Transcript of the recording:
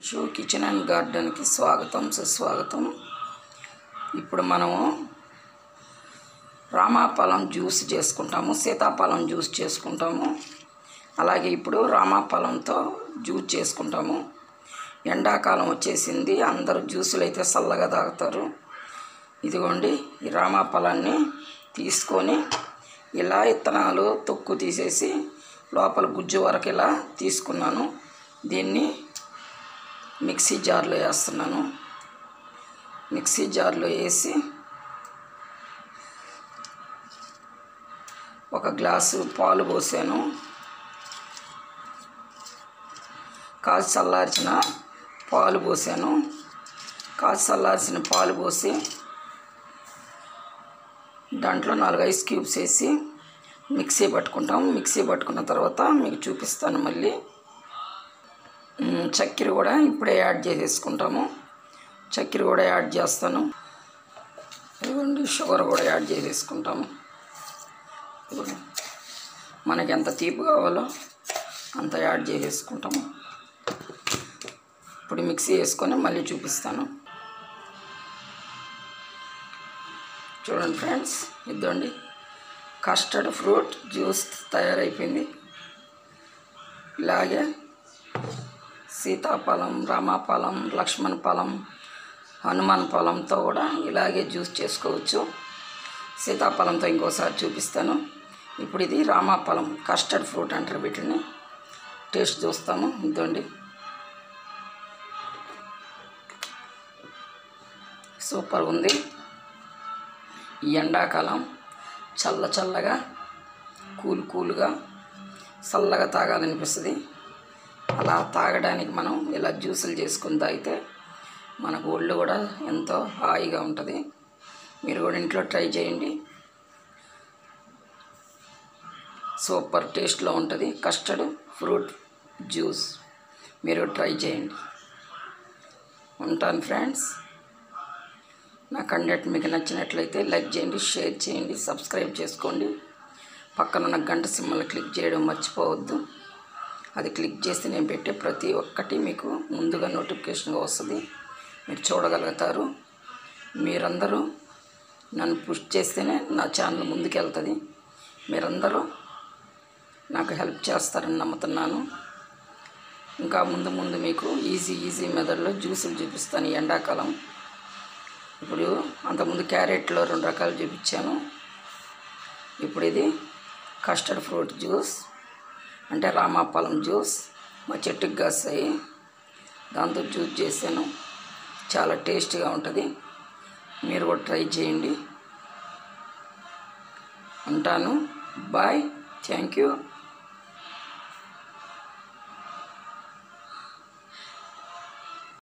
Shoe kitchen and గార్డెన్కి స్వాగతం సుస్వాగతం ఇప్పుడు మనము రామాఫలం జ్యూస్ చేసుకుంటాము సీతాఫలం జ్యూస్ చేసుకుంటాము అలాగే ఇప్పుడు రామాఫలంతో జ్యూస్ చేసుకుంటాము ఎండాకాలం వచ్చేసింది అందరూ జ్యూసులు అయితే చల్లగా తాగుతారు ఇదిగోండి ఈ రామాఫలాన్ని తీసుకొని ఇలా ఇత్తనాలు తొక్కు తీసేసి లోపల గుజ్జు వరకు ఇలా తీసుకున్నాను దీన్ని మిక్సీ జార్లో వేస్తున్నాను మిక్సీ జార్లో వేసి ఒక గ్లాసు పాలు పోసాను కాచి చల్లార్చిన పాలు పోసాను కాచి చల్లార్చిన పాలు పోసి దాంట్లో నాలుగు ఐస్ క్యూబ్స్ వేసి మిక్సీ పట్టుకుంటాం మిక్సీ పట్టుకున్న తర్వాత మీకు చూపిస్తాను మళ్ళీ మ్, చక్కెర కూడా ఇప్పుడే యాడ్ చేసేసుకుంటాము చక్కెర కూడా యాడ్ చేస్తాను ఇదిగోండి షుగర్ కూడా యాడ్ చేసేసుకుంటాము ఇదిగోండి. మనకి ఎంత తీపి కావాలో అంత యాడ్ చేసేసుకుంటాము ఇప్పుడు మిక్సీ వేసుకొని మళ్ళీ చూపిస్తాను చూడండి ఫ్రెండ్స్ ఇద్దండి కస్టర్డ్ ఫ్రూట్ జ్యూస్ తయారైపోయింది ఇలాగే సీతాఫలం రామాఫలం లక్ష్మణ ఫలం హనుమాన్ ఫలంతో కూడా ఇలాగే జ్యూస్ చేసుకోవచ్చు సీతాఫలంతో ఇంకోసారి చూపిస్తాను ఇప్పుడు ఇది రామాఫలం కస్టర్డ్ ఫ్రూట్ అంటారు వీటిని టేస్ట్ చూస్తాము ఇదండి సూపర్ ఉంది ఈ ఎండాకాలం చల్ల చల్లగా కూల్ కూల్గా చల్లగా తాగాలనిపిస్తుంది అలా తాగడానికి మనం ఇలా జ్యూసులు చేసుకుని తాగితే మనకు ఒళ్ళు కూడా ఎంతో హాయిగా ఉంటుంది మీరు కూడా ఇంట్లో ట్రై చేయండి సూపర్ టేస్ట్లో ఉంటుంది కస్టర్డ్ ఫ్రూట్ జ్యూస్ మీరు ట్రై చేయండి ఉంటాను ఫ్రెండ్స్ నా కంటెంట్ మీకు నచ్చినట్లయితే లైక్ చేయండి షేర్ చేయండి సబ్స్క్రైబ్ చేసుకోండి పక్కన ఉన్న గంట సింబల్ క్లిక్ చేయడం మర్చిపోవద్దు అది క్లిక్ చేస్తే నేను పెట్టే ప్రతి ఒక్కటి మీకు ముందుగా నోటిఫికేషన్గా వస్తుంది మీరు చూడగలుగుతారు మీరందరూ నన్ను పుష్ చేస్తేనే నా ఛానల్ ముందుకు వెళ్తుంది మీరందరూ నాకు హెల్ప్ చేస్తారని నమ్ముతున్నాను ఇంకా ముందు ముందు మీకు ఈజీ ఈజీ మెథడ్లో జ్యూసులు చూపిస్తాను ఈ ఎండాకాలం ఇప్పుడు అంతకుముందు క్యారెట్లో రెండు రకాలు చూపించాను ఇప్పుడు ఇది కస్టర్డ్ ఫ్రూట్ జ్యూస్ అంటే రామాఫలం జ్యూస్ మా చెట్టుకి కాస్తాయి దాంతో జ్యూస్ చేశాను చాలా టేస్ట్గా ఉంటుంది మీరు కూడా ట్రై చేయండి ఉంటాను బాయ్ థ్యాంక్ యూ